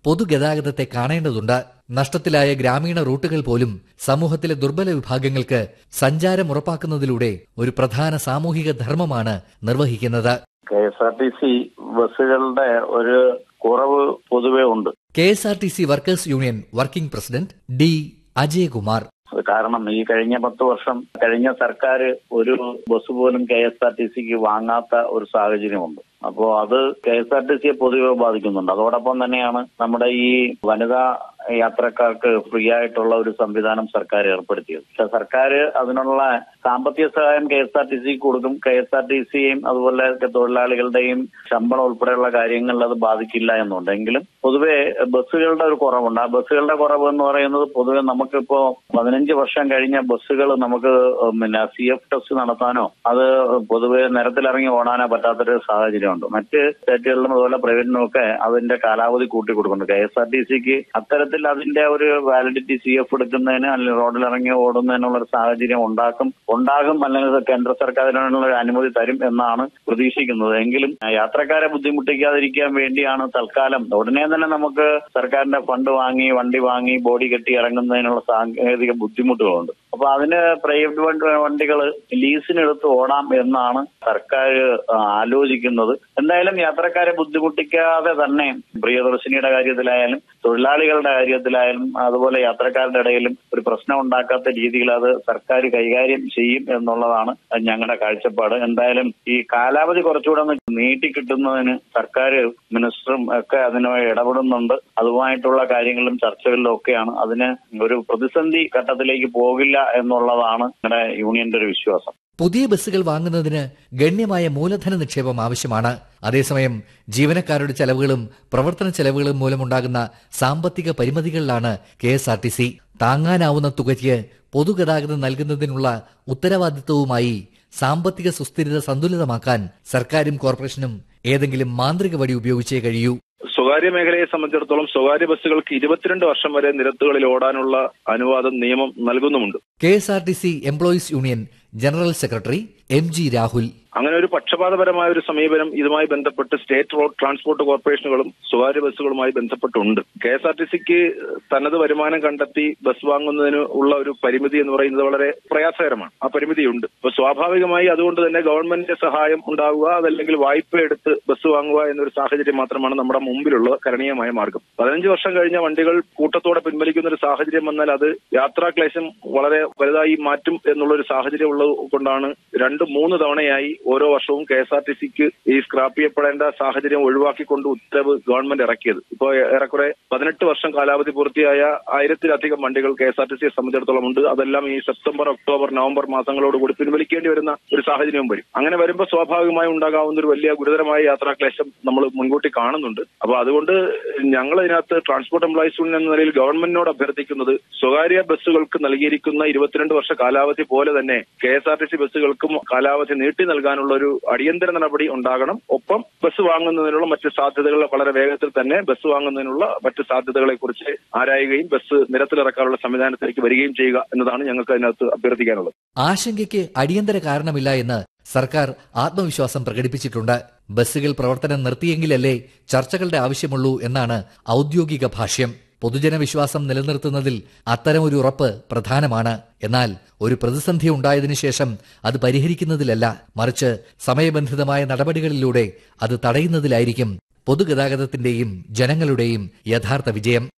പൊതുഗതാഗതത്തെ കാണേണ്ടതുണ്ട് നഷ്ടത്തിലായ ഗ്രാമീണ റൂട്ടുകൾ പോലും സമൂഹത്തിലെ ദുർബല വിഭാഗങ്ങൾക്ക് സഞ്ചാരം ഉറപ്പാക്കുന്നതിലൂടെ ഒരു പ്രധാന സാമൂഹിക ധർമ്മമാണ് നിർവഹിക്കുന്നത് K S R T C ബസ്സുകളുടെ ഒരു കുറവ് പൊതുവെ ഉണ്ട് K S R T C workers union working president D Ajayakumar കാരണം ഈ കഴിഞ്ഞ പത്ത് വർഷം കഴിഞ്ഞ സർക്കാർ ഒരു ബസ് പോലും കെ എസ് ആർ ടി സിക്ക് വാങ്ങാത്ത ഒരു സാഹചര്യമുണ്ട് അപ്പോ അത് കെ എസ് ആർ ടി സിയെ പൊതുവെ ബാധിക്കുന്നുണ്ട് അതോടൊപ്പം തന്നെയാണ് നമ്മുടെ ഈ വനിതാ യാത്രക്കാർക്ക് ഫ്രീ ആയിട്ടുള്ള ഒരു സംവിധാനം സർക്കാർ ഏർപ്പെടുത്തിയത് പക്ഷെ സർക്കാർ അതിനുള്ള സാമ്പത്തിക സഹായം കെ എസ് ആർ ടി സിക്ക് കൊടുക്കും കെ എസ് ആർ ടി സിയെയും അതുപോലെ തൊഴിലാളികളുടെയും ശമ്പളം ഉൾപ്പെടെയുള്ള കാര്യങ്ങളിൽ അത് ബാധിക്കില്ല എന്നുണ്ട് എങ്കിലും പൊതുവെ ബസ്സുകളുടെ ഒരു കുറവുണ്ട് ആ ബസ്സുകളുടെ കുറവ് എന്ന് പറയുന്നത് പൊതുവെ നമുക്കിപ്പോ പതിനഞ്ച് വർഷം കഴിഞ്ഞ ബസ്സുകൾ നമുക്ക് പിന്നെ സി എഫ് ടെസ്റ്റ് നടത്താനോ അത് പൊതുവെ നിരത്തിലിറങ്ങി ഓടാനോ പറ്റാത്തൊരു സാഹചര്യമുണ്ട് മറ്റ് സ്റ്റേറ്റുകളിലും അതുപോലെ പ്രൈവറ്റിനും ഒക്കെ അതിന്റെ കാലാവധി കൂട്ടി കൊടുക്കുന്നുണ്ട് കെ എസ് ആർ ടി സിക്ക് അത്തരത്തിൽ അതിന്റെ ഒരു വാലിഡിറ്റി സി എഫ് എടുക്കുന്നതിന് അല്ലെങ്കിൽ റോഡിലിറങ്ങി ഓടുന്നതിനുള്ള ഒരു സാഹചര്യം ഉണ്ടാക്കും ഉണ്ടാകും അല്ലെങ്കിൽ കേന്ദ്ര സർക്കാർ അതിനുള്ള ഒരു അനുമതി തരും എന്നാണ് പ്രതീക്ഷിക്കുന്നത് എങ്കിലും യാത്രക്കാരെ ബുദ്ധിമുട്ടിക്കാതിരിക്കാൻ വേണ്ടിയാണ് തൽക്കാലം ഉടനെ തന്നെ നമുക്ക് സർക്കാരിന്റെ ഫണ്ട് വാങ്ങി വണ്ടി വാങ്ങി ബോഡി കെട്ടി ഇറങ്ങുന്നതിനുള്ള സാങ്കേതിക ബുദ്ധിമുട്ടുകളുണ്ട് അപ്പൊ അതിന് പ്രൈവറ്റ് വണ്ടികൾ ലീസിനെടുത്ത് ഓടാം എന്നാണ് സർക്കാർ ആലോചിക്കുന്നത് എന്തായാലും യാത്രക്കാരെ ബുദ്ധിമുട്ടിക്കാതെ തന്നെ പ്രിയദർശിനിയുടെ കാര്യത്തിലായാലും തൊഴിലാളികളുടെ കാര്യത്തിലായാലും അതുപോലെ യാത്രക്കാരുടെ ഇടയിലും ഒരു പ്രശ്നം ഉണ്ടാക്കാത്ത രീതിയിൽ അത് സർക്കാർ കൈകാര്യം ചെയ്യും എന്നുള്ളതാണ് ഞങ്ങളുടെ കാഴ്ചപ്പാട് എന്തായാലും ഈ കാലാവധി കുറച്ചുകൂടെ ഒന്ന് നീട്ടി കിട്ടുന്നതിന് സർക്കാർ മിനിസ്റ്ററും ഒക്കെ അതിന് ഇടപെടുന്നുണ്ട് അതുമായിട്ടുള്ള കാര്യങ്ങളിലും ചർച്ചകളിലും ഒക്കെയാണ് അതിന് ഒരു പ്രതിസന്ധി ഘട്ടത്തിലേക്ക് പോകില്ല എന്നുള്ളതാണ് ഞങ്ങളുടെ യൂണിയന്റെ ഒരു വിശ്വാസം പുതിയ ബസ്സുകൾ വാങ്ങുന്നതിന് ഗണ്യമായ മൂലധന നിക്ഷേപം ആവശ്യമാണ് അതേസമയം ജീവനക്കാരുടെ ചെലവുകളും പ്രവർത്തന ചെലവുകളും മൂലമുണ്ടാകുന്ന സാമ്പത്തിക പരിമിതികളിലാണ് K S R T C താങ്ങാനാവുന്ന തുകയ്ക്ക് പൊതുഗതാഗതം നൽകുന്നതിനുള്ള ഉത്തരവാദിത്വവുമായി സാമ്പത്തിക സുസ്ഥിരത സന്തുലിതമാക്കാൻ സർക്കാരും കോർപ്പറേഷനും ഏതെങ്കിലും മാന്ത്രിക വടി ഉപയോഗിച്ചേ കഴിയൂ സ്വകാര്യ മേഖലയെ സംബന്ധിച്ചിടത്തോളം സ്വകാര്യ ബസ്സുകൾക്ക് ഇരുപത്തിരണ്ട് വർഷം വരെ നിരത്തുകളിൽ ഓടാനുള്ള അനുവാദം നിയമം നൽകുന്നുമുണ്ട് K S R T C employees union general secretary M G Rahul അങ്ങനെ ഒരു പക്ഷപാതപരമായ ഒരു സമീപനം ഇതുമായി ബന്ധപ്പെട്ട് സ്റ്റേറ്റ് റോഡ് ട്രാൻസ്പോർട്ട് കോർപ്പറേഷനുകളും സ്വകാര്യ ബസ്സുകളുമായി ബന്ധപ്പെട്ടുണ്ട് കെ എസ് ആർ ടി സിക്ക് തനത് വരുമാനം കണ്ടെത്തി ബസ് വാങ്ങുന്നതിന് ഉള്ള ഒരു പരിമിതി എന്ന് പറയുന്നത് വളരെ പ്രയാസകരമാണ് ആ പരിമിതിയുണ്ട് അപ്പൊ സ്വാഭാവികമായി അതുകൊണ്ട് തന്നെ ഗവൺമെന്റിന്റെ സഹായം ഉണ്ടാവുക അതല്ലെങ്കിൽ വായ്പ എടുത്ത് ബസ് വാങ്ങുക എന്നൊരു സാഹചര്യം മാത്രമാണ് നമ്മുടെ മുമ്പിലുള്ള കരണീയമായ മാർഗം പതിനഞ്ച് വർഷം കഴിഞ്ഞ വണ്ടികൾ കൂട്ടത്തോടെ പിൻവലിക്കുന്ന ഒരു സാഹചര്യം വന്നാൽ അത് യാത്രാക്ലേശം വളരെ വലുതായി മാറ്റും എന്നുള്ള ഒരു സാഹചര്യം ഉള്ളത് കൊണ്ടാണ് രണ്ട് മൂന്ന് തവണയായി ഓരോ വർഷവും കെ എസ് ആർ ടി സിക്ക് ഈ സ്ക്രാപ്പ് ചെയ്യപ്പെടേണ്ട സാഹചര്യം ഒഴിവാക്കിക്കൊണ്ട് ഉത്തരവ് ഗവൺമെന്റ് ഇറക്കിയത് ഇപ്പോൾ ഏറെക്കുറെ പതിനെട്ട് വർഷം കാലാവധി പൂർത്തിയായ ആയിരത്തിലധികം വണ്ടികൾ കെ എസ് ആർ ടി സിയെ സംബന്ധിച്ചിടത്തോളം ഉണ്ട് അതെല്ലാം ഈ സെപ്റ്റംബർ ഒക്ടോബർ നവംബർ മാസങ്ങളോടുകൂടി പിൻവലിക്കേണ്ടി വരുന്ന ഒരു സാഹചര്യവും വരും അങ്ങനെ വരുമ്പോൾ സ്വാഭാവികമായി ഉണ്ടാകാവുന്ന ഒരു വലിയ ഗുരുതരമായ യാത്രാക്ലേശം നമ്മൾ മുൻകൂട്ടി കാണുന്നുണ്ട് അപ്പൊ അതുകൊണ്ട് ഞങ്ങൾ ഇതിനകത്ത് ട്രാൻസ്പോർട്ട് എംപ്ലോയീസ് യൂണിയൻ എന്ന നിലയിൽ ഗവൺമെന്റിനോട് അഭ്യർത്ഥിക്കുന്നത് സ്വകാര്യ ബസ്സുകൾക്ക് നൽകിയിരിക്കുന്ന ഇരുപത്തിരണ്ട് വർഷ കാലാവധി പോലെ തന്നെ K S R T C ബസ്സുകൾക്കും കാലാവധി നീട്ടി നൽകാനുള്ള ഒരു അടിയന്തര നടപടി ഉണ്ടാകണം ഒപ്പം ബസ് വാങ്ങുന്നതിനുള്ള മറ്റ് സാധ്യതകൾ വളരെ വേഗത്തിൽ തന്നെ ബസ് വാങ്ങുന്നതിനുള്ള മറ്റ് സാധ്യതകളെ കുറിച്ച് ആരായുകയും ബസ് നിരത്തിലിറക്കാനുള്ള സംവിധാനത്തിലേക്ക് വരികയും ചെയ്യുക എന്നതാണ് ഞങ്ങൾക്ക് അതിനകത്ത് അഭ്യർത്ഥിക്കാനുള്ളത് ആശങ്കയ്ക്ക് അടിയന്തര കാരണമില്ല എന്ന് സർക്കാർ ആത്മവിശ്വാസം പ്രകടിപ്പിച്ചിട്ടുണ്ട് ബസ്സുകൾ പ്രവർത്തനം നിർത്തിയെങ്കിലല്ലേ ചർച്ചകളുടെ ആവശ്യമുള്ളൂ എന്നാണ് ഔദ്യോഗിക ഭാഷ്യം പൊതുജന വിശ്വാസം നിലനിർത്തുന്നതിൽ അത്തരമൊരു ഉറപ്പ് പ്രധാനമാണ് എന്നാൽ ഒരു പ്രതിസന്ധി ഉണ്ടായതിനു ശേഷം അത് പരിഹരിക്കുന്നതിലല്ല മറിച്ച് സമയബന്ധിതമായ നടപടികളിലൂടെ അത് തടയുന്നതിലായിരിക്കും പൊതുഗതാഗതത്തിന്റെയും ജനങ്ങളുടെയും യഥാർത്ഥ വിജയം